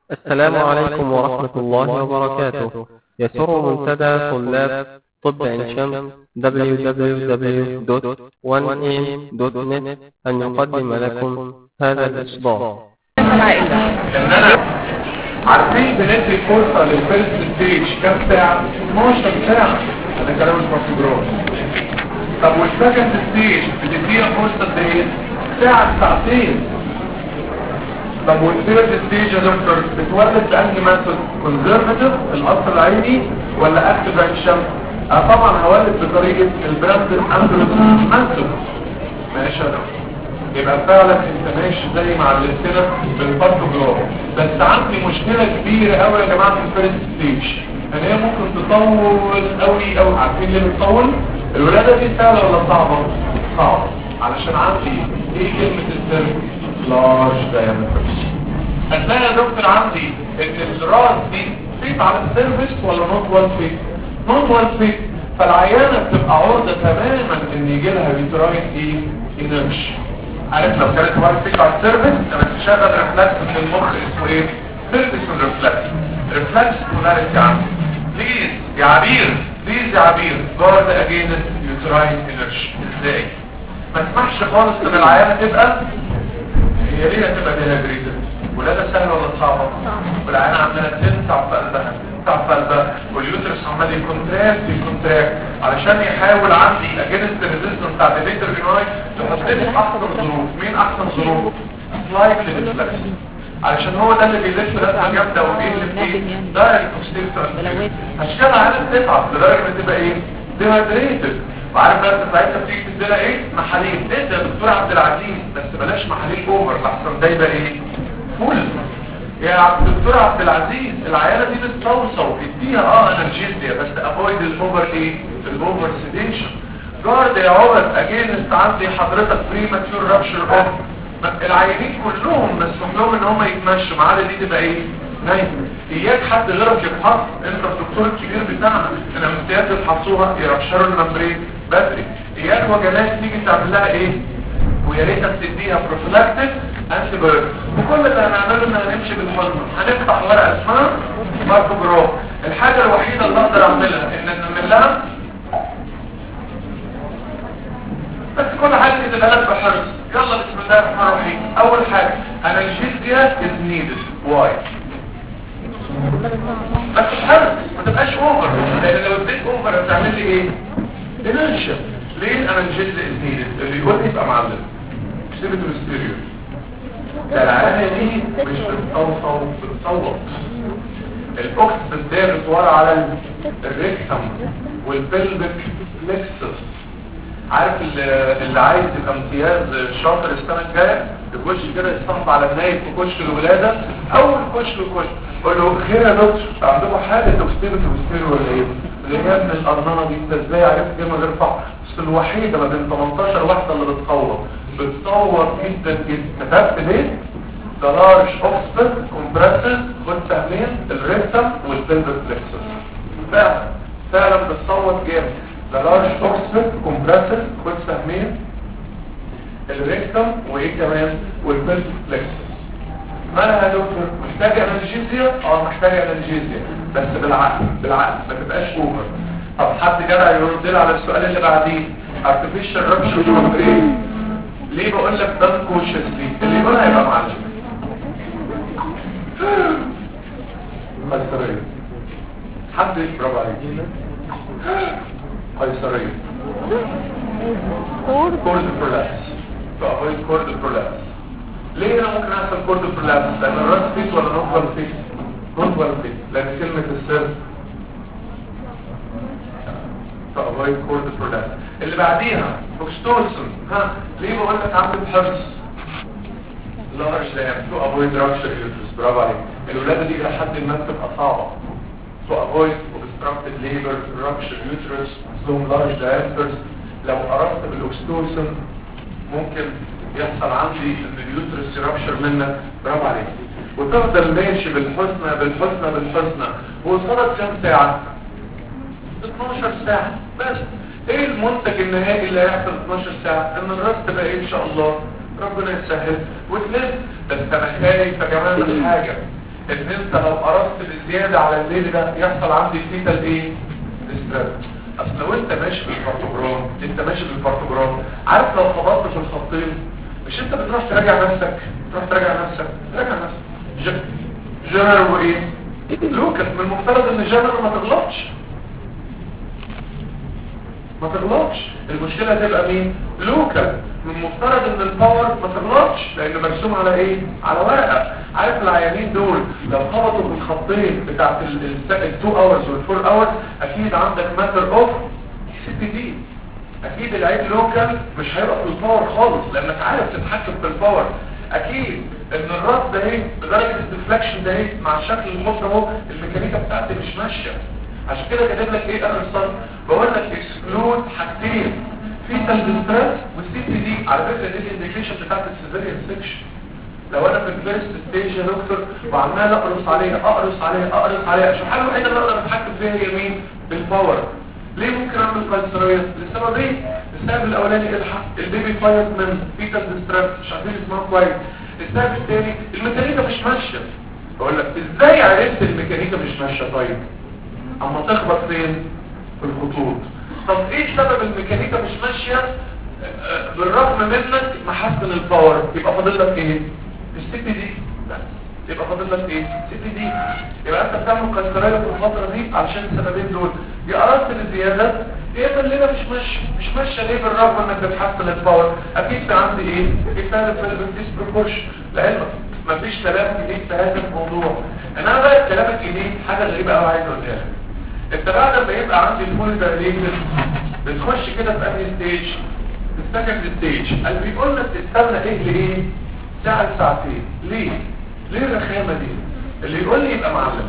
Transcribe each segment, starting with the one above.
السلام عليكم ورحمة الله وبركاته يسر منتدى طلاب طب عين شمس www.1am.net أن يقدم لكم هذا الإصدار ان انا عارفين بندي فرصة للفيرست ستيج كام ساعة؟ 12 ساعة انا كلام مش مفروض طب والسكند ستيج بتديها فرصة قد ايه؟ ساعة ساعتين طب والثيرد ستيج يا دكتور بتولد بأنهي ميثود؟ كونزرفتيف الأصل العيني ولا اكتف عين الشمس؟ اه طبعا هولد بطريقة البراندن اندروس ميثود ماشي يا دكتور يبقى فعلا انت ماشي زي ما علمتنا بالفوتوجراف بس عندي مشكلة كبيرة قوي يا جماعة في الفيرست ستيج ان هي ممكن تطول قوي قوي عارفين ليه بتطول الولادة دي سهلة ولا صعبة صعبة علشان عندي ايه كلمة السر لارج diameter هتلاقي يا دكتور عندي ان الراس دي فيت على السيرفيس ولا نوت وان فيت نوت وان فيت فالعيانة بتبقى عرضة تماما ان يجي لها بيتراين ايه انرش عارف لو كانت وان فيك على السيرفيس لما تشغل ريفلكس من المخ اسمه ايه سيرفيس من ريفلكس ريفلكس بولاريتي عندي بليز يا عبير بليز يا عبير جارد اجينست يوتراين انرش ازاي ما تسمحش خالص ان العيانه تبقى هي ليه هتبقى ديهايدريتد ولادة سهلة ولا صعبة والعيانة عمالة تنسع في قلبها تنسع في قلبها واليوترس عمال يكونتراكت يكونتراكت علشان يحاول عندي اجينست ريزيستنس بتاعت الليتر جناي تحطني في احسن ظروف مين احسن ظروف؟ سلايكلي ريفلكس علشان هو ده اللي بيلف لازمه جامده وبيقلب ايه؟ دايركت بوستيريور هشتغل على تتعب لدرجه ان تبقى ايه؟ ديهايدريتد وعارف بقى ساعتها بتيجي تدينا ايه؟ محاليل انت يا دكتور عبد العزيز بس بلاش محاليل اوفر لحسن ده يبقى ايه؟ فول يا عبد الدكتور عبد العزيز العياله دي بتستوصل اديها اه انرجيزيا بس افويد الاوفر ايه؟ الاوفر سيديشن جارد يا عمر اجينست عندي حضرتك بري ماتيور رابشر اوف العيانين كلهم مسموح لهم ان هم يتمشوا معاه دي تبقى ايه؟ نايم اياك حد غيرك يفحص انت الدكتور الكبير بتاعنا انا امتياز يفحصوها يرشروا الممبرين بدري اياك وجنات تيجي تعمل لها ايه ويا ريتك تديها بروفلاكتيك انتي بايوتيك وكل اللي هنعمله ان هنمشي بالحضن هنفتح ورقه اسمها ماركوجراف الحاجه الوحيده اللي اقدر اعملها ان نعمل لها بس كل حاجه تديها لك بحرص يلا بسم الله الرحمن الرحيم اول حاجه انالجيزيا از نيدد واي بس حرص ما تبقاش اوفر لان لو اديت اوفر هتعمل لي ايه انرشيا ليه الانالجيزيا از نيدد اللي يقول لي يبقى معلم سيبت الاستيريو ده العينه دي مش بتصوصو بتصوت الاكس بتدارس ورا على الريكتم والبلبك فليكسس عارف اللي, اللي عايز يبقى امتياز شاطر السنه الجايه يخش كده يصطحب على النايب في كشك الولاده اول كشك كشك قول له خير يا دكتور عندكم حاجه توكسيبت وستيرو ولا ايه؟ اللي هي ابن القرنانه دي انت ازاي عرفت كلمه غير صح بس الوحيده ما بين 18 واحده اللي بتصور بتصور جدا جدا كتبت ليه؟ ده لارج اوكسفورد كومبريسز خد سهمين الريكتم والبلبس فليكسس فعلا فعلا بتصوت جامد ده لارج اوكسفورد كومبريسز خد سهمين الريكتم وايه كمان والبلبس فليكسس مالها يا دكتور محتاجه انالجيزيا اه محتاجه انالجيزيا بس بالعقل بالعقل ما تبقاش اوفر طب حد جدع يرد لي على السؤال اللي بعديه artificial rupture membrane ليه بقول لك ده كوشسلي اللي يقولها يبقى معلم قيصرية حد برافو عليك قيصرية كورد برولابس فأفويد كورد برولابس ليه انا ممكن احصل كورد برولابس لان الراس فيت ولا نوت ولا فيت نوت ولا فيت لان كلمة السر فأفويد كورد برولابس اللي بعديها اوكستوسن ها ليه بقول لك عندك حرص لارج لام تو افويد رابشر يوترس برافو عليك الولاده دي الى حد ما بتبقى صعبه تو افويد اوبستراكتد ليبر رابشر يوترس لهم لارج دايمترز لو قربت بالاوكستوسن ممكن يحصل عندي ان اليوترس يرابشر منك برافو عليك وتفضل ماشي بالحسنى بالحسنى بالحسنى وصلت كام ساعه 12 ساعه بس ايه المنتج النهائي اللي هيحصل 12 ساعه ان الراس تبقى ايه ان شاء الله ربنا يسهل وتلف بس انا خايف كمان من حاجة ان انت لو قرصت بالزياده على الليل ده يحصل عندي فيتال ايه ستريس اصل لو انت ماشي بالبارتوجرام انت ماشي بالبارتوجرام عارف لو خبطت في الخطين مش انت بتروح تراجع نفسك تروح تراجع نفسك تراجع نفسك جنرال وايه لوكاس من المفترض ان جنرال ما تغلطش ما تغلطش المشكلة تبقى مين لوكال من المفترض ان الباور ما تغلطش لانه مرسوم على ايه على ورقة عارف العيانين دول لو خبطوا في الخطين بتاعت ال2 اورز وال4 اورز اكيد عندك ماتر اوف سي دي اكيد العيب لوكال مش هيبقى في الباور خالص لانك عارف تتحكم في الباور اكيد ان الرد ده ايه بدرجه الديفلكشن ده ايه مع شكل المخ اهو الميكانيكا بتاعتي مش ماشيه عشان كده كاتب لك ايه اخر الصف بقول لك اكسكلود حاجتين فيتال ديستريس والسي تي دي على فكره دي الانديكيشن بتاعت السيفيريان سيكشن لو انا في الفيرست ستيج يا دكتور وعمال اقرص عليها اقرص عليها اقرص عليها عشان الحاجه الوحيده اللي اقدر اتحكم فيها هي مين بالباور ليه ممكن اعمل قيصريه لسببين السبب الاولاني الحق البيبي فايت من فيتال ديستريس مش عارفين اسمها كويس السبب الثاني الميكانيكا مش ماشيه بقول لك ازاي عرفت الميكانيكا مش ماشيه طيب اما تخبط فين في الخطوط طب ايه سبب الميكانيكا مش ماشيه بالرغم منك محسن الباور يبقى فاضل لك ايه السي بي دي يبقى فاضل لك ايه سي بي دي يبقى انت بتعمل قيصريه في الفتره دي علشان السببين دول يا اردت الزياده ايه الليله مش ماشيه مش ماشيه ليه بالرغم انك بتحسن الباور اكيد في عندي ايه اكتاب في الديسبروبورشن لعلمك مفيش كلام جديد في هذا الموضوع انا بقى الكلام الجديد حاجه غريبه قوي عايز اقولها لك انت بعد ما يبقى عندي الفول دايليتد بتخش كده في انهي ستيج في السكند ستيج قال بيقول لك تستنى ايه لايه ساعه ساعتين ليه ليه الرخامه دي اللي يقول لي يبقى معلم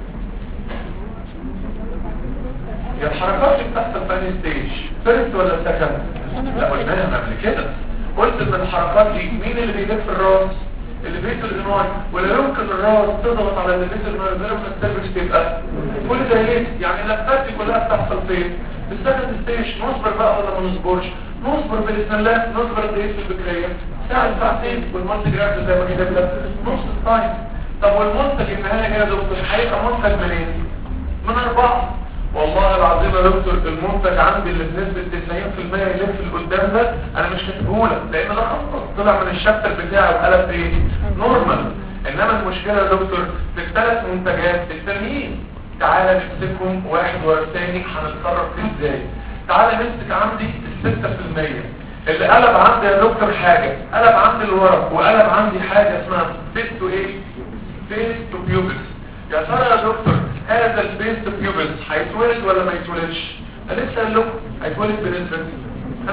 يا الحركات اللي بتحصل في انهي ستيج فيرست ولا سكند لا قلناها قبل كده قلت ان الحركات دي مين اللي بيلف الراس اللي بيت الانواي ولا يمكن الراس تضغط على اللي بيت الانواي ممكن السيرفكس تبقى كل ده ليه يعني اللفات دي كلها بتحصل فين في السكند ستيج نصبر بقى ولا ما نصبرش نصبر باذن الله نصبر قد ايه في البكريه ساعه ساعتين والمنتج جرافت زي ما كتب لك نص التايم طب والمنتج النهائي يا دكتور هيبقى منتج منين من اربعه والله العظيم يا دكتور المنتج عندي اللي بنسبة 90% يلف القدام ده انا مش كاتبهولك لان ده خطط طلع من الشابتر بتاعي وقلب ايه نورمال انما المشكلة يا دكتور في الثلاث منتجات التانيين تعالى نمسكهم واحد ورا الثاني هنتصرف فيه ازاي تعالى نمسك عندي الستة في المية اللي قلب عندي يا دكتور حاجة قلب عندي الورق وقلب عندي حاجة اسمها فيس تو ايه فيس تو بيوبس يا ترى يا دكتور هذا الفيس تو بيوبس هيتولد ولا ما يتولدش انا لسه قال لكم هيتولد بنسبة 50%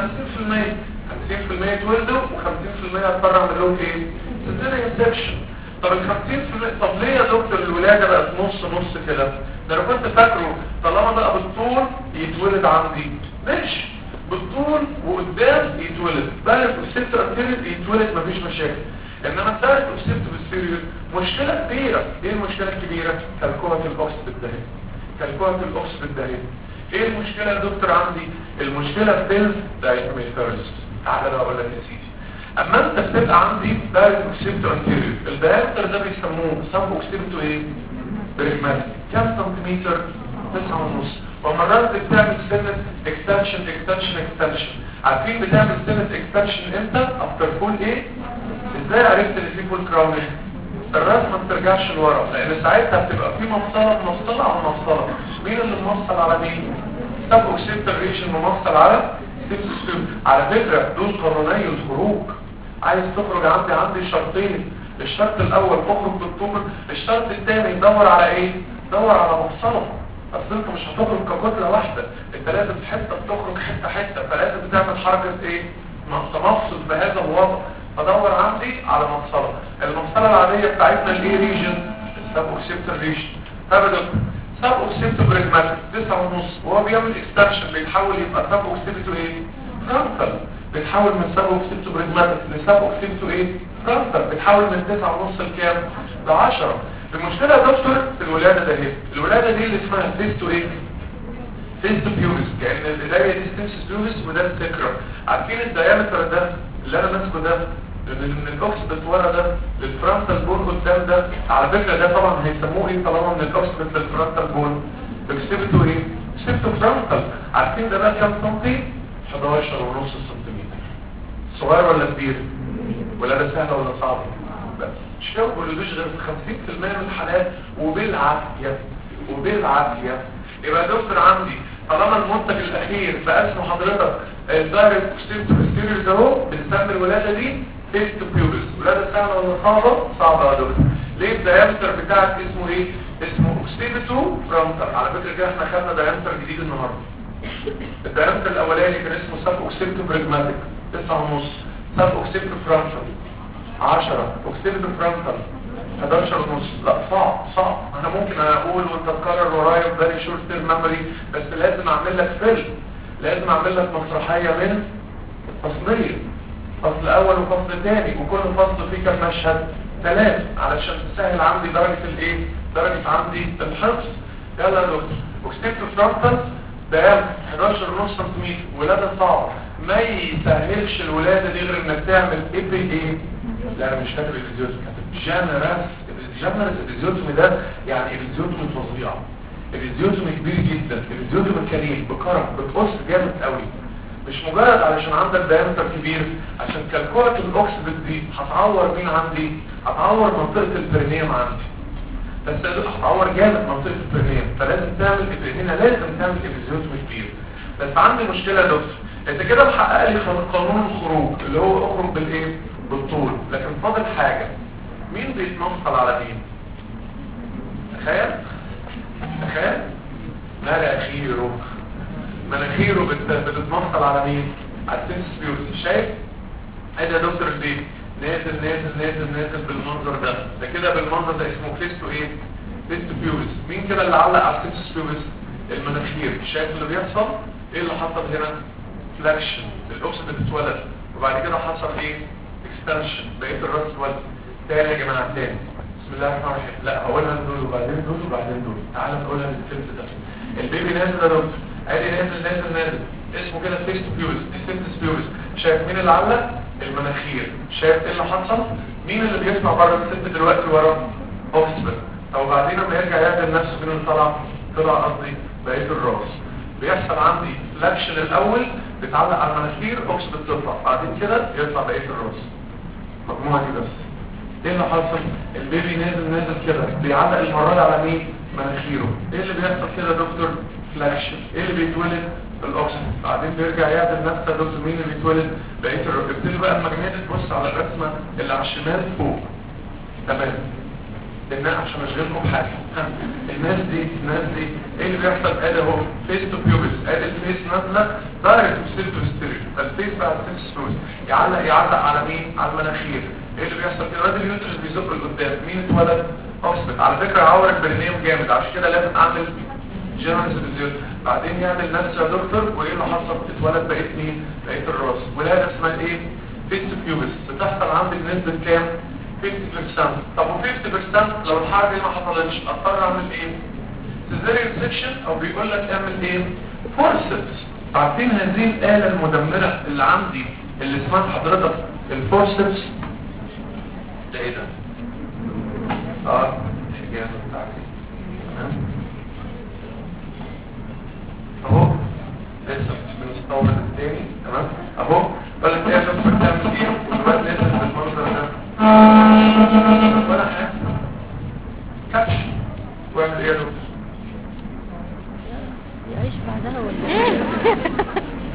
50% يتولدوا و50% هضطر اعمل لهم ايه سيزيريان سكشن طب ال 50% طب ليه يا دكتور الولاده بقت نص نص كده ده انا كنت فاكره طالما بقى بالطول يتولد عندي ماشي بالطول وقدام يتولد بقى الست ارتيريال يتولد مفيش مشاكل انما الثالث والست بالسيريال مشكله كبيره ايه المشكله الكبيره كالكوه الاوكس بالدهن كالكوه الاوكس بالدهن ايه المشكله يا دكتور عندي المشكله في الدايميترز تعالى بقى اقول لك يا سيدي اما انت بتبقى عندي دايركت اوكسيبتو انتيريور الدايركتر ده بيسموه سب اوكسيبتو ايه بريجماتيك كام سنتيمتر 9 ونص ومرات بتعمل سنة اكستنشن اكستنشن اكستنشن عارفين بتعمل سنة اكستنشن امتى افتر فول ايه ازاي عرفت ان في فول كراونينج الراس ما بترجعش لورا لان ساعتها بتبقى في مفصله موصله على مفصله مين اللي موصل على مين سب اوكسيبتال ريشن موصل على سيبسيستم على فكره دول قانوني الخروج عايز تخرج عندي عندي شرطين الشرط الاول اخرج بالطول الشرط الثاني دور على ايه دور على مفصله اصل انت مش هتخرج ككتله واحده انت لازم حته بتخرج حته حته فلازم تعمل حركه ايه تمفصل بهذا الوضع فدور عندي على مفصله المفصله العاديه بتاعتنا الايه ريجن السب اوكسيبتال ريجن فبدأ سب اوكسيبتو بريجماتيك تسعة ونص وهو بيعمل اكستنشن بيتحول يبقى سب اوكسيبتو ايه فرونتال بيتحول من سب اوكسيبتو بريجماتيك لسب اوكسيبتو ايه فرونتال بيتحول من تسعة ونص لكام ل 10 المشكله يا دكتور في الولاده ده اهي الولاده دي اللي اسمها فيستو ايه فيستو بيورس كان البدايه دي ستنس بيورس وده السكرة عارفين الديامتر ده اللي انا ماسكه ده لان من الاوكسبت ورا ده للفرونتال بون قدام ده على فكره ده طبعا هيسموه ايه طالما من الاوكسبت للفرونتال بون اكسبته ايه اكسبته فرونتال عارفين ده بقى كام سنتي 11 ونص سنتيمتر صغير ولا كبير ولا ده سهل ولا صعب بس مش كده ما بيقولوش غير في 50% من الحالات وبالعافيه وبالعافيه يبقى دكتور عندي طالما المنتج الاخير بقى اسمه حضرتك الدايركت اوكسيتو ده اهو بنسمي الولاده دي فيست بيوبس ولاده سهله ولا صعبه صعبه يا دكتور ليه الدايمتر بتاعك اسمه ايه اسمه اوكسيتو فرونتال على فكره كده احنا خدنا دايمتر جديد النهارده الدايمتر الاولاني كان اسمه سب اوكسيتو بريجماتيك 9 ونص سب اوكسيتو فرونتال 10 اوكسيتو فرونتال 11 ونص لا صعب صعب انا ممكن اقول وانت تكرر ورايا فيري شورت تيرم ميموري بس لازم اعمل لك فيلم لازم اعمل لك مسرحيه من فصلين فصل اول وفصل ثاني وكل فصل فيه كام مشهد ثلاث علشان تسهل عندي درجه الايه درجه عندي الحفظ يلا يا دكتور اوكسيتو فرونتال ده 11 ونص سنتيمتر ولاده صعبه ما يسهلش الولاده دي غير انك تعمل ايه بي ايه لا انا مش كاتب الفيديوز كاتب جنرال جنرال الفيزيوتومي ده يعني الفيزيوتومي فظيع الفيزيوتومي كبير جدا الفيزيوتومي كريم بكرم بتقص جامد قوي مش مجرد علشان عندك دايمتر كبير عشان كالكولة الاوكسيد دي هتعور مين عندي هتعور منطقة البرينيوم عندي بس هتعور جامد منطقة البرينيوم فلازم تعمل هنا لازم تعمل الفيزيوتومي كبير بس عندي مشكلة يا دكتور انت كده محقق لي قانون الخروج اللي هو اخرج بالايه بالطول لكن فاضل حاجة مين بيتنصل على مين تخيل تخيل مناخيره مناخيره بتتنصل على مين على السنس بيوتي شايف ادي يا دكتور البيت نازل نازل نازل نازل بالمنظر ده ده كده بالمنظر ده اسمه فيستو ايه فيستو بيوبس مين كده اللي علق على السنس بيوبس المناخير شايف اللي بيحصل ايه اللي حصل هنا فلاكشن الاوكسيد بتتولد وبعد كده حصل ايه اكستنشن بقيه الراس اتولد تاني يا جماعه تاني بسم الله الرحمن الرحيم لا اولها دول وبعدين دول وبعدين دول تعالى نقولها للفيلم ده البيبي نازل يا دكتور ادي نازل نازل نازل اسمه كده فيست بيوز سيمتس بيوز شايف مين اللي علق المناخير شايف ايه اللي حصل مين اللي بيسمع بره الست دلوقتي ورا اوكسفورد طب وبعدين لما يرجع يعدل نفسه مين اللي طلع طلع قصدي بقيه الراس بيحصل عندي فلاكشن الاول بيتعلق على المناخير اوكسفورد تطلع بعدين كده يطلع بقيه الراس المجموعه دي بس ايه اللي حصل البيبي نازل نازل كده بيعلق المره دي على مين مناخيره ايه اللي بيحصل كده يا دكتور فلاكشن ايه اللي بيتولد الاكسجين بعدين بيرجع يعدل نفسه يا دكتور مين اللي بيتولد بقيه الرئه ابتدي بقى المجنات تبص على الرسمه اللي على الشمال فوق تمام الناس عشان اشغلكم بحاجه الناس دي الناس دي ايه اللي بيحصل ادي اهو فيس تو بيوبس ادي الفيس نازله دايركت ستيل تو ستيل الفيس بقى ستيل فلوس يعلق يعلق على مين على المناخير ايه اللي بيحصل كده وادي اليوترس بيزق لقدام مين اتولد اوكسبت على فكره عور البرينيوم جامد عشان كده لازم اعمل جيرانس فيزيوت بعدين يعمل نفسه يا دكتور وايه اللي حصل اتولد بقيت مين بقيت الراس ولاده اسمها ايه فيس بيوبس بتحصل عندي بنسبه كام 50% طب و 50% لو الحاجه دي ما حصلتش اضطر اعمل ايه سيزاريان سيكشن او بيقول لك اعمل ايه فورسبس عارفين هذه الاله المدمره اللي عندي اللي اسمها حضرتك الفورسبس ده ايه ده اه الجهاز بتاعتي اهو لسه بنستورد الثاني تمام اهو بقول لك ايه شوف بتعمل ايه ودلوقتي نازل بالمنظر ده ولا حاجه كاتش واعمل ايه يا دكتور يعيش بعدها ولا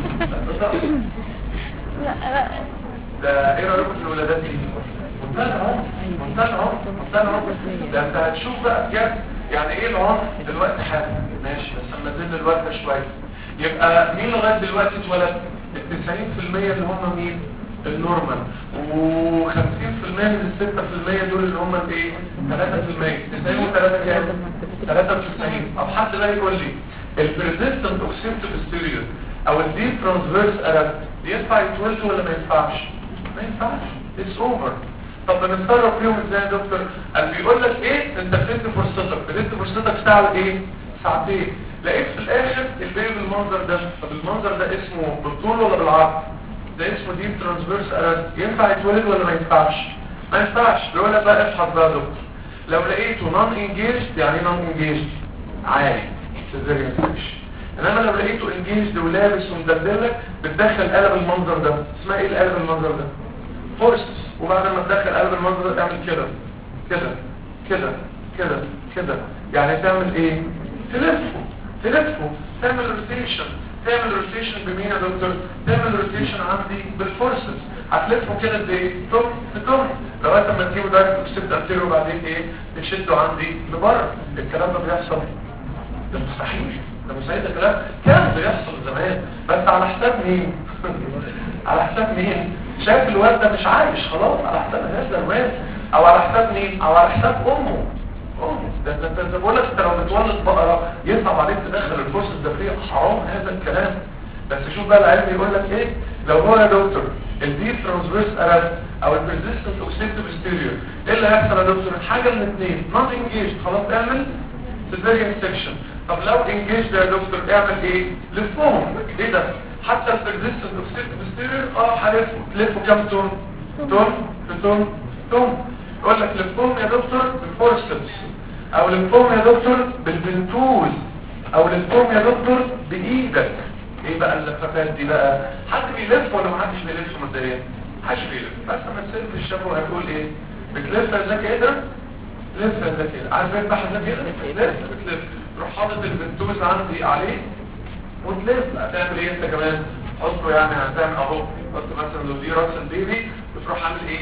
لا لا ده ايه رايكم في الولادات دي منتهى اهو منتهى اهو منتهى اهو ده انت هتشوف بقى بجد يعني ايه العنف دلوقتي حالا ماشي بس اما نزل الوقت شويه يبقى مين لغايه دلوقتي اتولد ال 90% اللي هم مين النورمال و50% من ال 6% دول اللي هم الايه 3% 90 و3 كام 93 طب حد بقى يقول لي البريزيستنت اوكسيبتيف ستيريو او الديب ترانسفيرس ارابت ينفع يتولد ولا ما ينفعش ما ينفعش اتس اوفر طب بنتصرف فيهم ازاي يا دكتور قال بيقول لك ايه انت فدت فرصتك فدت فرصتك ساعه ايه ساعتين لقيت في الاخر البيبي بالمنظر ده طب المنظر ده اسمه بالطول ولا بالعرض ده اسمه ديب ترانسفيرس ارست ينفع يتولد ولا ما ينفعش ما ينفعش يقول لك بقى افحص بقى يا دكتور لو لقيته نون انجيجد يعني نون انجيجد عادي سيزيريان سكشن انما لو لقيته انجيجد ولابس ومدللك بتدخل قلب المنظر ده اسمها ايه القلب المنظر ده فورسز وبعد ما تدخل قلب المنظر ده تعمل كده كده كده كده كده يعني تعمل ايه تلفه تلفه تعمل روتيشن تعمل روتيشن بمين يا دكتور تعمل روتيشن عندي بالفورسز هتلفه كده بايه تم تم لغايه ما تجيبه دايركت وسبت انتيرو وبعدين ايه تشده عندي لبره الكلام ده بيحصل ده مستحيل ده مستحيل ده كلام كان بيحصل زمان بس على حساب مين على حساب مين شايف الواد ده مش عايش خلاص على حساب الناس ده الواد او على حساب مين او على حساب امه امه ده ده ده, ده بقول لك انت لو بتولد بقره يصعب عليك تدخل الفرصه الذكيه حرام هذا الكلام بس شوف بقى العلم يقول لك ايه لو هو يا دكتور الديب ترانسفيرس ارست او البرزيستنت اوكسيدتيف ستيريو ايه اللي هيحصل يا دكتور حاجه من الاثنين نوت انجيج خلاص اعمل سيزيريان سكشن طب لو انجيج يا دكتور اعمل ايه لفهم ايه ده حتى البرزيستنت اوكسيدتيف ستيريو اه هلفه تلفه كام تون تون في تون تون يقول لك لفهم يا دكتور بالفورسبس او لفهم يا دكتور بالبنتول او لفهم يا دكتور بايدك ايه بقى اللفافات دي بقى حد بيلف ولا محدش بيلف مبدئيا محدش بيلف بس لما تسير في الشفا هتقول ايه بتلف ازاي كده لف ازاي كده عارف ايه بقى ازاي كده بتلف بتلف تروح حاطط البنتوز عندي عليه وتلف هتعمل ايه انت كمان حطه يعني هتعمل اهو حط مثلا لو دي راس البيبي وتروح عامل ايه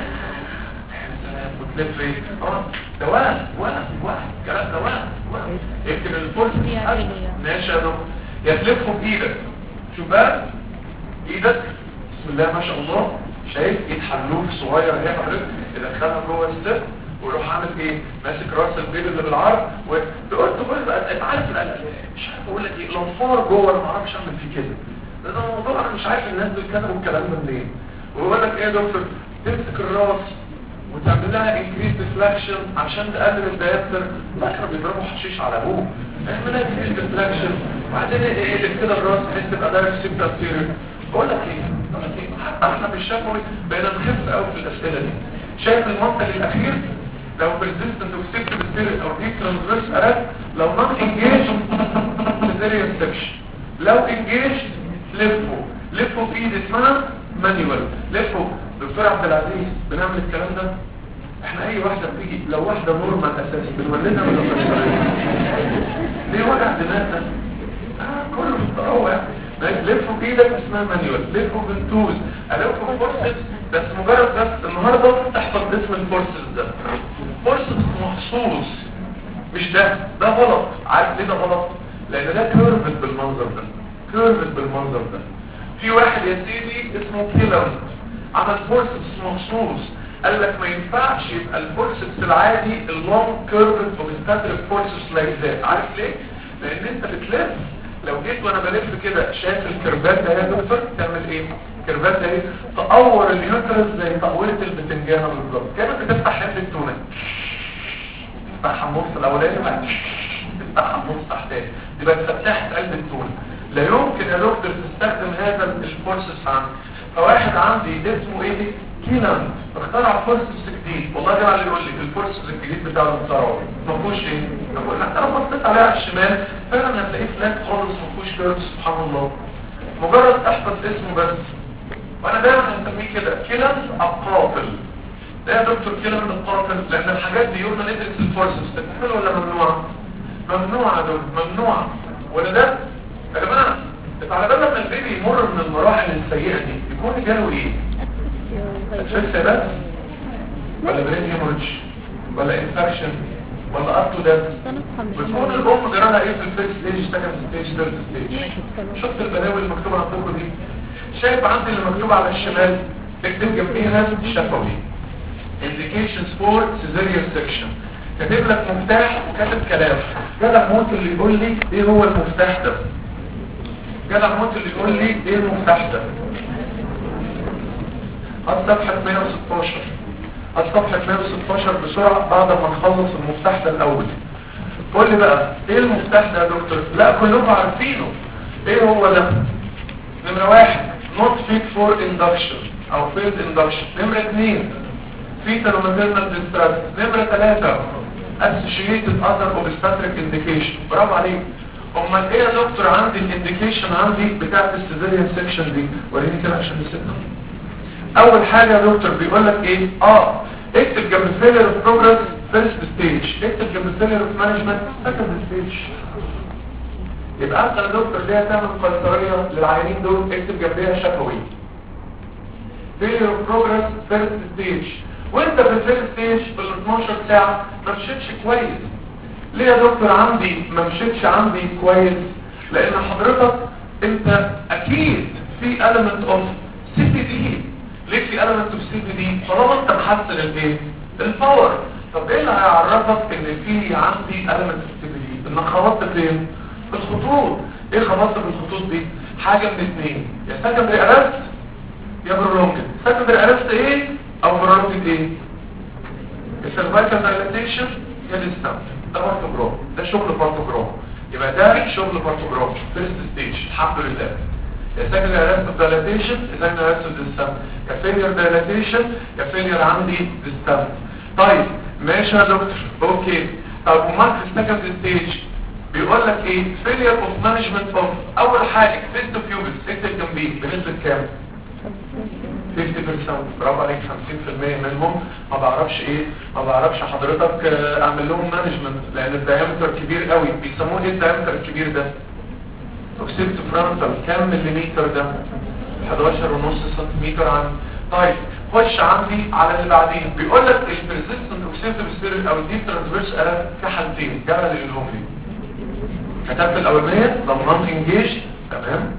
وتلف ايه اه ده وهم وهم وهم كلام ده وهم وهم يمكن الفرصه ماشي يا دكتور يا تلفه بايدك شوف بقى ايدك بسم الله ما شاء الله شايف ايد حلوف صغير اهي حضرتك تدخلها جوه السر ويروح عامل ايه ماسك راس البيض اللي بالعرض وتقول تقول بقى انت عارف مش عارف اقول لك ايه لنفار جوه انا ما اعرفش اعمل فيه كده ده الموضوع انا مش عارف الناس دول كتبوا الكلام ده منين ويقول لك ايه يا دكتور تمسك الراس وتعمل لها انكريز ديفلاكشن عشان تقلل الدايبتر لا كانوا بيضربوا حشيش على ابوه اعملها انكريز ديفلاكشن وبعدين اقلب كده الراس بحيث تبقى دايركت سيبتا ستيريو بقول لك ايه بقول لك ايه حتى احنا في الشفوي بقينا نخف قوي في الاسئله دي شايف المنطق الاخير لو persistent obstructive spirit او deep transverse arrest لو not engaged cesarean section لو engaged لفه لفه في ايد اسمها مانيوال لفه دكتور عبد العزيز بنعمل الكلام ده احنا اي واحدة بتيجي لو واحدة نورمال اساسي بنولدها ولا بنولدها ليه وجع دماغنا آه كله في الطراوة يعني لفه بايدك اسمها مانيوال لفه بالتول الفه فورسز بس مجرد بس النهارده تحفظ اسم الفورسز ده فورسز مخصوص مش ده ده غلط عارف ليه ده غلط لان ده كيرفت بالمنظر ده كيرفت بالمنظر ده في واحد يا سيدي اسمه كيلر عمل فورسز مخصوص قال لك ما ينفعش يبقى الفورسز العادي اللونج كيرفت وبيستدرك فورسز لايك ذات عارف ليه لان انت بتلف لو جيت وانا بلف كده شايف الكيرفات ده يا دكتور تعمل ايه الكيرفات ده ايه تقور اليوترس زي تقويره البتنجانه بالظبط كانك بتفتح حته التونه تفتحها النص الاولاني بعد تفتحها النص تحتاني يبقى انت فتحت قلب التونه لا يمكن يا دكتور تستخدم هذا الفورسس عندي فواحد عندي اسمه ايه كينان اخترع فورسس جديد والله ده اللي يقول لي الفورسس الجديد بتاع المخترع ما فيهوش ايه ما فيهوش حتى لو بصيت عليه على الشمال فعلا هتلاقيه فلات خالص ما فيهوش كيرف سبحان الله مجرد احفظ اسمه بس وانا دايما هنسميه كده كيلان القاتل ده يا دكتور كيلان القاتل لان الحاجات دي يوم ما ندرس الفورسس تكمل ولا ممنوعه ممنوعه يا دكتور ممنوعه ولا ده يا جماعه على بال لما البيبي يمر من المراحل السيئه دي يكون جاله ايه اسفكسيا بس ولا برين هيموريدج ولا انفكشن ولا اب تو ديث بتكون الام جرالها ايه في الفيرست ستيج سكند ستيج ثيرد ستيج شفت البلاوي المكتوبه عندكم دي شايف عندي اللي مكتوب على الشمال اكتب جنبيها شفوي indications for cesarean section كاتب لك مفتاح وكاتب كلام جدع موت اللي يقول لي ايه هو المفتاح ده جدع موت اللي يقول لي ايه المفتاح ده الصفحة 116 الصفحة 116 بسرعة بعد ما نخلص المفتاح ده الأول قول لي بقى ايه المفتاح ده يا دكتور لا كلكم عارفينه ايه هو ده نمرة واحد not fit for induction او failed induction نمرة اثنين fetal maternal distress نمرة ثلاثة associated other obstetric indication برافو عليك امال ايه يا دكتور عندي الانديكيشن عندي بتاعت السيزيريان سيكشن دي وريني كده عشان نسيبها اول حاجة يا دكتور بيقول لك ايه اه اكتب جنب failure of progress first stage اكتب جنب failure of management second stage يبقى انت يا دكتور ليه تعمل قيصريه للعيانين دول اكتب جنبيها شفوي failure of progress first stage وانت في الفيرست ستيج في ال 12 ساعه ما مشيتش كويس ليه يا دكتور عندي ما مشيتش عندي كويس لان حضرتك انت اكيد في element of CPD ليه في element of CPD طالما انت محسن الايه الباور طب ايه اللي هيعرفك ان في عندي element of CPD انك خبطت فين في الخطوط ايه خبطت في الخطوط دي حاجه من اثنين يا سكندري ارست يا برولونجد سكندري ارست ايه او برولونجد ايه السيرفايكال دايلاتيشن يا الستامب ده بارتوجرام ده شغل بارتوجرام يبقى ده شغل بارتوجرام فيرست ستيج الحمد لله يا سكندري ارست دايلاتيشن يا سكندري ارست ديستامب يا فيلير دايلاتيشن يا فيلير عندي ديستامب طيب ماشي يا دكتور اوكي طب ومارك السكند ستيج بيقول لك ايه failure of management of اول حاجه فيست بيوبس اكتب جنبيه بنسبه كام 50% برافو عليك 50% منهم ما بعرفش ايه ما بعرفش حضرتك آه، اعمل لهم مانجمنت لان الدايمتر كبير قوي بيسموه ايه الدايمتر الكبير ده اوكسيبت فرونتال كام مليمتر ده 11 ونص سنتيمتر عندي طيب خش عندي على اللي بعدين بيقول لك البريزيستنت اوكسيبت سبيريت او الديب ترانسفيرس انا في حالتين جمل لهم لي كتبت الاولانيه لو نون انجيج تمام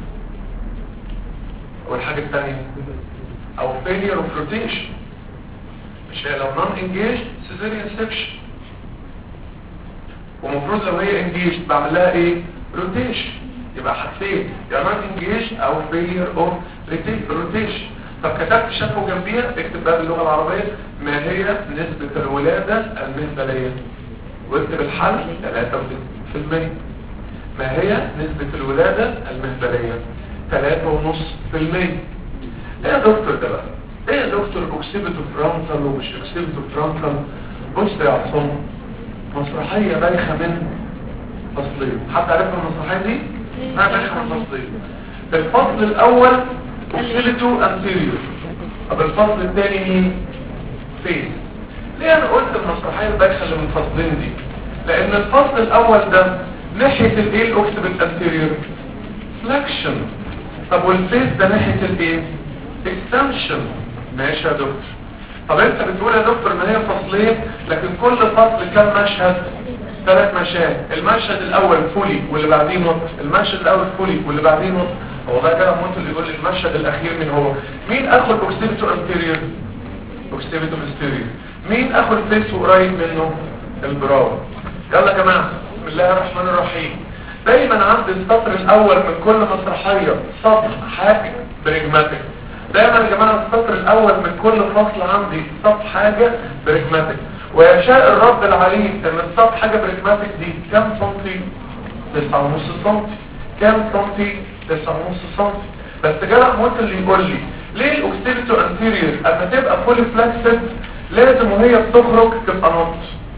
والحاجه الثانيه او failure of rotation مش هي لو نون انجيج سيزيريان سكشن ومفروض لو هي انجيج بعمل لها ايه روتيشن يبقى حاجتين يا نون انجيج او failure of rotation طب كتبت شافه جنبيها اكتب بقى باللغه العربيه ما هي نسبه الولاده المهبليه واكتب الحل 63% ما هي نسبة الولادة المهبلية 3.5% ايه يا دكتور ده بقى ايه يا دكتور اكسبتو فرونتال ومش اكسبتو فرونتال بص يا عصام مسرحية بايخة من فصلين حد عارف المسرحية دي؟ ما بايخة من فصلين الفصل الاول اكسبتو انتيريور طب الفصل الثاني مين؟ فين؟ ليه انا قلت المسرحية البايخة اللي من فصلين دي؟ لان الفصل الاول ده ناحية الايه الاوكسبت انتيريور فلكشن طب والفيس ده ناحية الايه اكستنشن ماشي يا دكتور طب انت بتقول يا دكتور ان هي فصلين لكن كل فصل كام مشهد ثلاث مشاهد المشهد الاول فولي واللي بعديه نط المشهد الاول فولي واللي بعديه نط هو ده كلام موت اللي يقول لي المشهد الاخير من هو مين اخو الاوكسيبتو انتيريور اوكسيبتو ميستيريور مين اخو الفيس وقريب منه البراو يلا يا جماعه بسم الله الرحمن الرحيم دايما عند السطر الاول من كل مسرحية سطر حاجة بريجماتيك دايما يا جماعة السطر الاول من كل فصل عندي سطر حاجة بريجماتيك ويشاء الرب العليم ان السطر حاجة بريجماتيك دي كام سنتي؟ تسعة ونص سنتي كام سنتي؟ تسعة ونص سنتي بس جرح موت اللي يقول لي ليه الاوكسيبتو انتيريور اما تبقى فولي فلاكسد لازم وهي بتخرج تبقى نط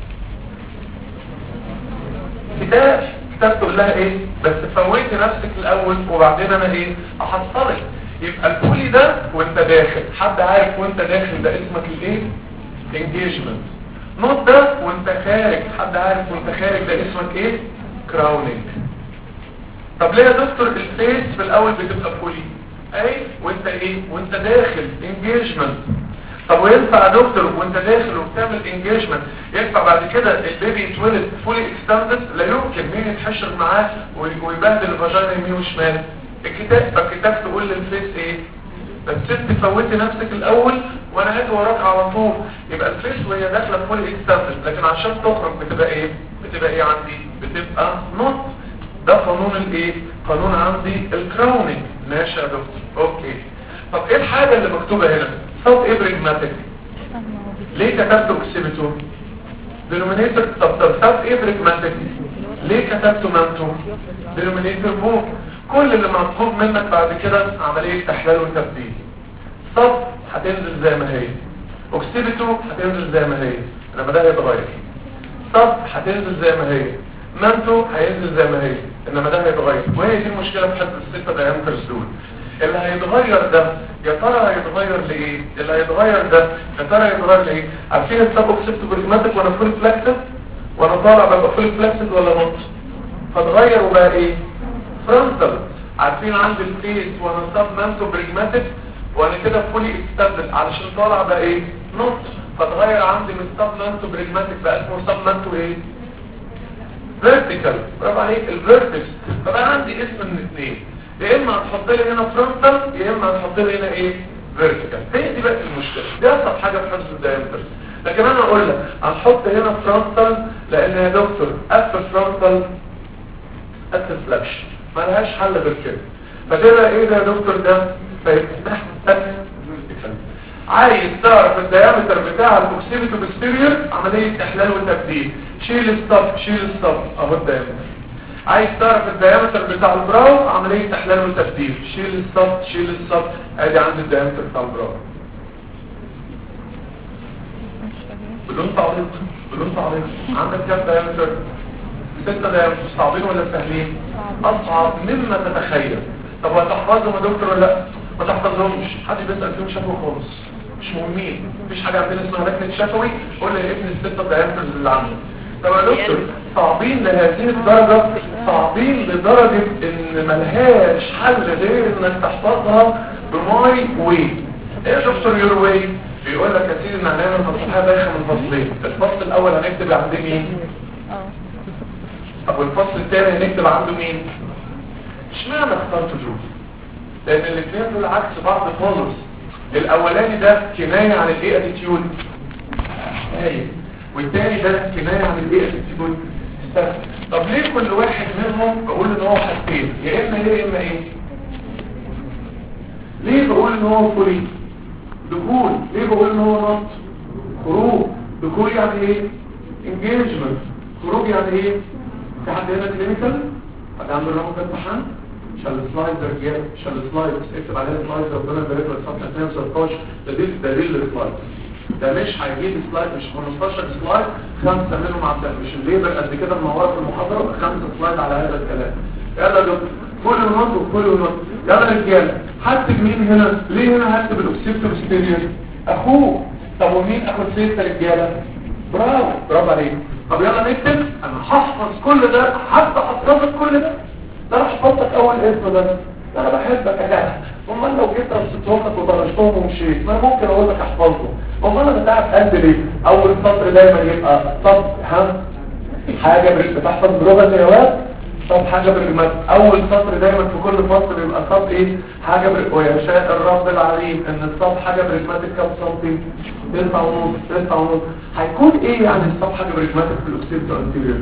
كتاب كتاب تقول لها ايه بس فوتي نفسك الاول وبعدين انا ايه احصلك يبقى البولي ده وانت داخل حد عارف وانت داخل ده اسمك الايه انجيجمنت نوت ده وانت خارج حد عارف وانت خارج ده اسمك ايه كراونينج طب ليه يا دكتور الفيس في الاول بتبقى بولي اي وانت ايه وانت داخل انجيجمنت طب وينفع يا دكتور وانت داخل وبتعمل انجيجمنت ينفع بعد كده البيبي يتولد فولي اكستندد لا يمكن مين يتحشر معاه ويبهدل الفاجينا يمين وشمال الكتاب فالكتاب تقول للفيس ايه بس انت فوتي نفسك الاول وانا هاجي وراك على طول يبقى الفيس وهي داخله فولي اكستندد لكن عشان تخرج بتبقى ايه بتبقى ايه عندي بتبقى نوت ده قانون الايه قانون عندي الكراونينج ماشي يا دكتور اوكي طب ايه الحاجه اللي مكتوبه هنا صوت ايه بريجماتيك ليه كتبت اكسبتو دينومينيتور طب طب صوت ايه بريجماتيك ليه كتبته مامتو دينومينيتور فوق كل اللي مطلوب منك بعد كده عمليه تحليل وتبديل صف هتنزل زي ما هي اوكسيبيتو هتنزل زي ما هي انما ده هيتغير صف هتنزل زي ما هي مانتو هينزل زي ما هي انما ده هيتغير وهي دي المشكله في حته السته دايمتر دول اللي هيتغير ده يا ترى هيتغير لايه اللي هيتغير ده يا ترى هيتغير لايه عارفين السب اوكسيبتو بريزماتيك وانا فول فلكسد وانا طالع ببقى فول فلكسد ولا نط فتغير وبقى ايه فرونتال عارفين عندي الفيس وانا سب مانتو بريزماتيك وانا كده فولي اكستابل علشان طالع بقى ايه نط فتغير عندي من سب مانتو بريزماتيك بقى اسمه سب مانتو ايه فيرتيكال برافو عليك الفيرتكس فبقى عندي اسم من اثنين يا اما هتحط لي هنا فرونتال يا اما هتحط لي هنا ايه فيرتيكال هي دي بقى المشكله دي اصعب حاجه في حفظ الدايمتر لكن انا اقول لك هنحط هنا فرونتال لان يا دكتور اف فرونتال اف فلاش ملهاش حل غير كده فتبقى ايه ده يا دكتور ده فيفتح فيرتيكال عايز تعرف الديامتر بتاع الاوكسيبيتو بكتيريال عمليه احلال وتبديل شيل الصف شيل الصف اهو الديامتر عايز تعرف الديامتر بتاع البراو عمليه احلال وتبديل شيل الصف شيل الصف ادي عندي الديامتر بتاع البراو بدون تعليق بدون تعليق عندك كام ديامتر ستة ديامتر صعبين ولا سهلين اصعب مما تتخيل طب هتحفظهم يا دكتور ولا لا ما تحفظهمش حد بيسال فيهم شفوي خالص مش مهمين مفيش حاجه عندنا اسمها لجنه شفوي قول لي ابن الستة ديامتر اللي عندك طب يا دكتور صعبين لهذه الدرجة صعبين لدرجة ان ملهاش حل غير انك تحفظها بماي واي ايه يا دكتور يور واي بيقول لك يا سيدي ان هنعمل مسرحيه بايخه من فصلين الفصل الاول هنكتب عند مين اه طب والفصل الثاني هنكتب عنده مين اشمعنى اخترت دول لان الاثنين دول عكس بعض خالص الاولاني ده كنايه عن الايه اتيتيود ايوه والتاني ده كنايه عن الايه اتيتيود استنى. طب ليه كل واحد منهم بقول ان هو حاجتين يا اما ايه يا اما ايه ليه بقول ان هو فولي دخول ليه بقول ان هو نط خروج دخول يعني ايه انجيجمنت خروج يعني ايه في حد هنا كلينيكال حد عنده رقم امتحان شال السلايد ده رجاله شال السلايد اكتب عليها السلايد ربنا يبارك لك صفحه 216 ده دي دليل للسلايد ده مش هيجيب سلايد مش 15 سلايد خمسه منهم عبد مش الليبر قد كده منوره في المحاضره خمسه سلايد على هذا الكلام يلا يا دكتور كل النط وكل النط يلا يا رجاله هكتب مين هنا ليه هنا هكتب الاوكسيبتور ستيريو اخوه طب ومين اخو الستة رجاله برافو برافو عليك طب يلا نكتب انا هحفظ كل ده حتى حفظت كل ده ده انا حفظتك اول اسم ده ده انا بحبك يا جدع امال لو جيت رصيتهم لك وطرشتهم ومشيت ما انا ممكن اقول لك احفظهم امال انا بتعب قد ليه اول سطر دايما يبقى سطر ها حاجه بال- بتحفظ بلغه النواه طب حاجه بالجمال اول سطر دايما في كل فصل بيبقى سطر ايه حاجه بال... ويشاء الرب العليم ان السطر حاجه برجماتيك كام سنتي تسعة ونص تسعة ونص هيكون ايه يعني السطر حاجه برجماتيك في الاوكسيد انتيريور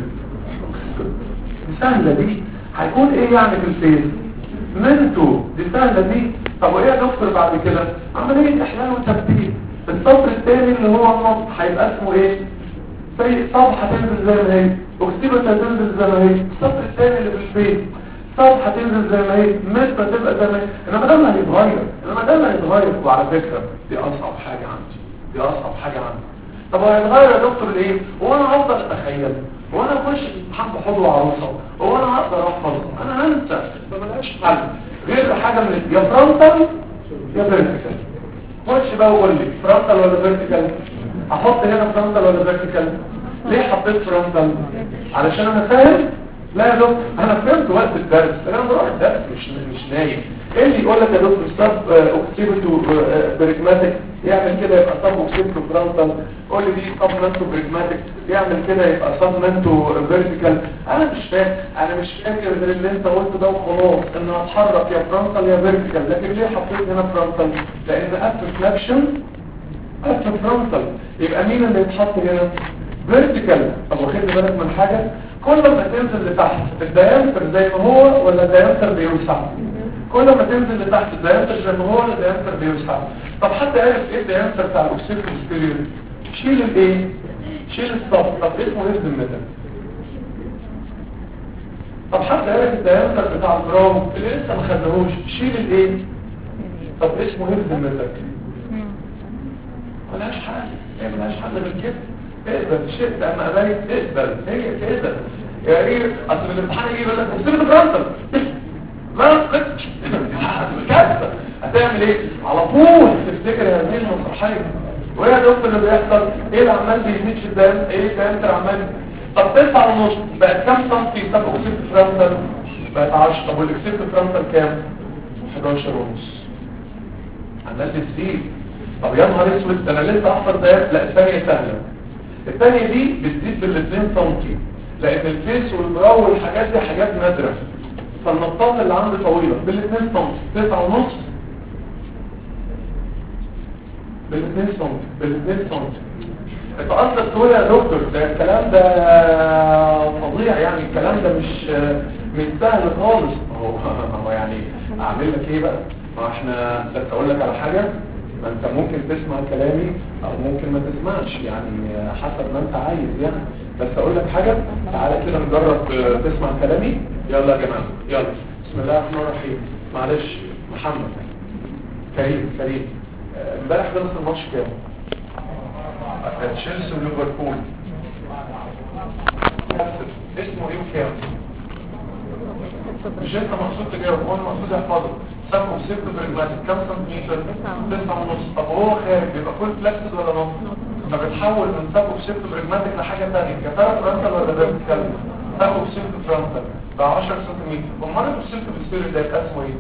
سهله دي هيكون ايه يعني في الفيس منتو دي سهله دي طب وايه يا دكتور بعد كده عمليه احلال وتبديل السطر الثاني اللي هو النص هيبقى اسمه ايه زي صفحة تنزل زي ما هي اكتبت هتنزل زي ما هي السطر الثاني اللي في البيت صفحة تنزل زي ما هي متر تبقى زي ما هي انما ده اللي هيتغير انما ده اللي هيتغير وعلى فكرة دي اصعب حاجة عندي دي اصعب حاجة عندي طب هيتغير يا دكتور ليه هو انا هفضل اتخيل هو انا اخش امتحان بحضر وعروسه هو انا هقدر احفظ انا هنسى فملهاش حل غير حاجة من يا فرونتال يا فيرتيكال خش بقى وقول لي فرونتال ولا فيرتيكال احط هنا فرونتال ولا فيرتيكال ليه حطيت فرونتال علشان انا فاهم لا يا دكتور انا فهمت وقت الدرس انا بروح الدرس مش مش نايم ايه اللي يقول لك يا دكتور سب اوكسيبتو بريجماتيك يعمل كده يبقى سب اوكسيبتو فرونتال قول لي دي سب منتو بريجماتيك يعمل كده يبقى سب منتو فيرتيكال انا مش فاهم انا مش فاكر غير اللي انت قلته ده وخلاص ان هتحرك يا فرونتال يا فيرتيكال لكن ليه حطيت هنا فرونتال لان افريفلكشن أكتب فرونتال يبقى مين اللي يتحط هنا فيرتيكال طب واخد بالك من حاجة كل ما تنزل لتحت الديامتر زي ما هو ولا الديامتر بيوسع كل ما تنزل لتحت الديامتر زي ما هو ولا الديامتر بيوسع طب حد عارف ايه الديامتر بتاع الاوكسيد ستيريو شيل الايه شيل الصف طب اسمه ايه بالمثل طب حتى قالك الدايمتر بتاع الجرام اللي لسه ما خدناهوش شيل الايه طب اسمه ايه بذمتك ملهاش حل هي ملهاش حل غير كده اقبل شئت اما قبلت اقبل هي كده يا ريت اصل الامتحان يجي يقول لك مصيبه الرنطه ما نقصش كارثه هتعمل ايه على طول تفتكر هذه المسرحيه وهي ده اللي بيحصل ايه اللي عمال بيزيد في الدم ايه الدم عمال طب تسعة ونص بقت كام سنتي طب اكسيد فرنتال بقت 10 طب والاكسيد فرنتال كام 11 ونص عمال بتزيد طب يا نهار اسود ده انا لسه احفظ ده لا الثانيه سهله الثانيه دي بتزيد بال2 سنتي لان الفيس والبراو والحاجات دي حاجات نادره فالنطاط اللي عندي طويله بال2 سنتي 9 ونص بال2 سنتي بال2 سنتي انت اصلا تقول يا دكتور ده الكلام ده فظيع يعني الكلام ده مش مش سهل خالص هو هو يعني اعمل لك ايه بقى ما احنا بس اقول لك على حاجه ما انت ممكن تسمع كلامي او ممكن ما تسمعش يعني حسب ما انت عايز يعني بس اقول لك حاجه تعالى كده نجرب تسمع كلامي يلا يا جماعه يلا بسم الله الرحمن الرحيم معلش محمد كريم كريم امبارح خلص الماتش كام تشيلسي وليفربول اسمه ايه وكام مش انت مقصود تجاوب هو المقصود يحفظه سموا سيبت برجماتيك كام سنتيمتر تسعة ونص طب وهو خارج بيبقى فول فلكسد ولا نص فبتحول من سابو سيبت برجماتيك لحاجة تانية كتارة فرنتال ولا ده بتتكلم سابو سيبت فرنتال ده 10 سنتيمتر امال السيبت بالسير ده يبقى اسمه ايه؟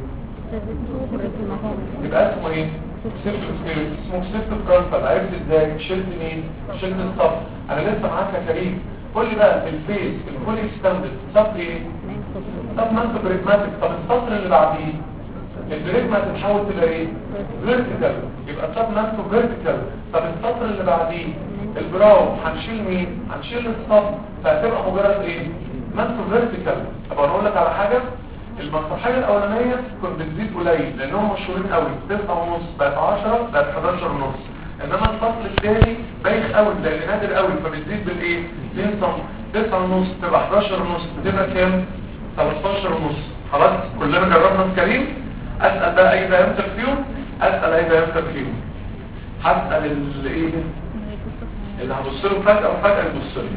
يبقى اسمه ايه؟ سيبت سبيريت اسمه سيبت فرنتال عرفت ازاي شلت مين شلت الصف انا لسه معاك يا كريم قول لي بقى الفيس الفول اكستندد صف ايه صف مانتو بريجماتيك طب السطر اللي بعديه البريجما تتحول تبقى ايه فيرتيكال يبقى صف مانتو فيرتيكال طب السطر اللي بعديه البراو هنشيل مين هنشيل الصف فهتبقى مجرد ايه مانتو فيرتيكال طب انا اقول لك على حاجه المسرحيه الاولانيه كنت بتزيد قليل لانهم مشهورين قوي 9 ونص بقت 10 بقت 11 ونص انما الفصل الثاني بايخ قوي لان نادر قوي فبتزيد بالايه 2 سم 9 ونص تبقى 11 ونص بتبقى كام 13 ونص خلاص كلنا جربنا في كريم اسال بقى اي دايمتر فيهم اسال اي دايمتر فيهم هسال الايه اللي هبص له فجاه وفجاه يبص لي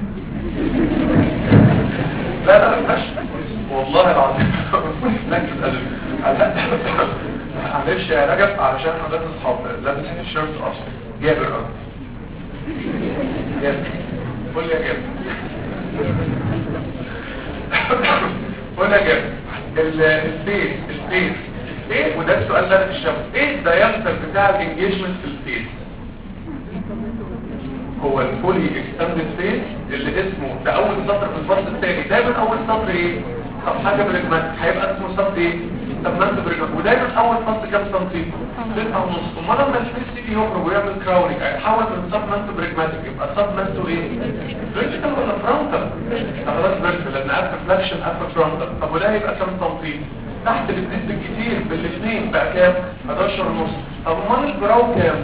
لا لا ما والله العظيم ركز قلبي معلش يا رجب علشان احنا لابس اصحاب لابس الشيرت اصلا جابر اه جابر قول لي يا جابر قول لي يا جابر الفيس الفيس ايه وده السؤال ده في الشمس ايه الدايمتر بتاع الانجيجمنت في الفيس هو الفولي اكستندد فيس اللي اسمه ده اول سطر في الفصل الثاني دايما اول سطر ايه طب حاجه بريجمات هيبقى اسمه سطر ايه طب ما انت بريجمات ودايما اول فصل كام سنتي 9 ونص امال لما الفيس يجي يخرج ويعمل كراونينج هيتحول من سب مانتو بريجماتيك يبقى سب مانتو ايه فيرتيكال ولا فرونتال خلاص فيرتيكال لان افter فلاكشن افter فرونتال طب وده يبقى كام سنتي تحت بتزيد بالكتير بالاثنين بقى كام 11 ونص طب امال البراو كام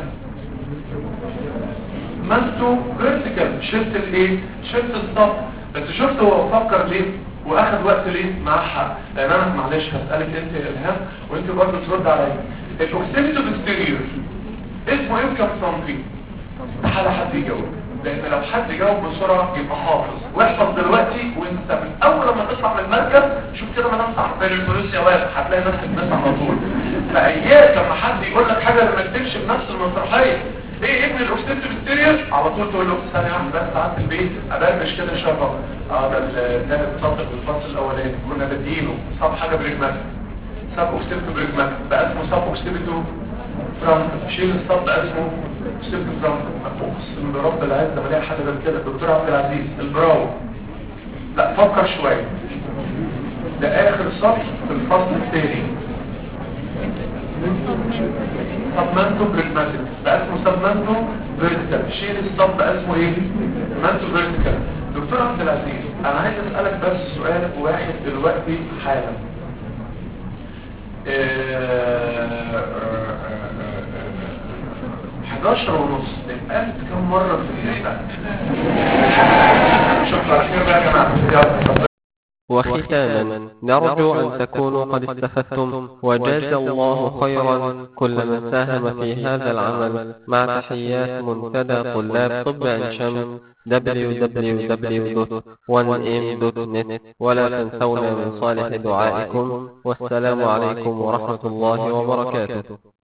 مانتو فيرتيكال شلت الايه شلت الصف بس شفت هو فكر ليه واخد وقت ليه معاه حق لان انا معلش هسالك انت يا الهام وانت برضه ترد عليا الاوكسيمتو بستيريور اسمه ايه كام سنتي على حد يجاوب لان لو حد جاوب بسرعه يبقى حافظ واحفظ دلوقتي وانت من اول لما تطلع من المركز شوف كده ما نمسح بين الفلوس يا واد هتلاقي نفسك بتمسح على طول فاياك لما حد يقول لك حاجه ما تكتبش بنفس المسرحيه ايه ابن الاوكسيد بالستيريو على طول تقول له ثانيه واحده بس قعدت البيت ادردش كده شبه اه ده الثالث سطر في الفصل الاولاني كنا بادئينه صاب حاجه بريجماتيك ساب اوكسيد بريجماتيك بقى اسمه ساب اوكسيدو فرانك شيل الصب بقى اسمه اوكسيد فرانك اقسم برب العزه ما الاقي حد غير كده دكتور عبد العزيز البراو لا فكر شويه ده اخر سطر في الفصل الثاني سبمانتو بريجماتيك بقى اسمه سبمانتو فيرتيكال شيل الصب بقى اسمه ايه مانتو فيرتيكال دكتور عبد العزيز انا عايز اسالك بس سؤال واحد دلوقتي حالا حداشر ونص اتقالت كم مرة في الليلة شكرا خير بقى يا جماعة يلا وختاما نرجو أن تكونوا قد استفدتم وجاز الله خيرا كل من ساهم في هذا العمل مع تحيات منتدى طلاب طب عين شمس www.1m.net ولا تنسونا من صالح دعائكم والسلام عليكم ورحمة الله وبركاته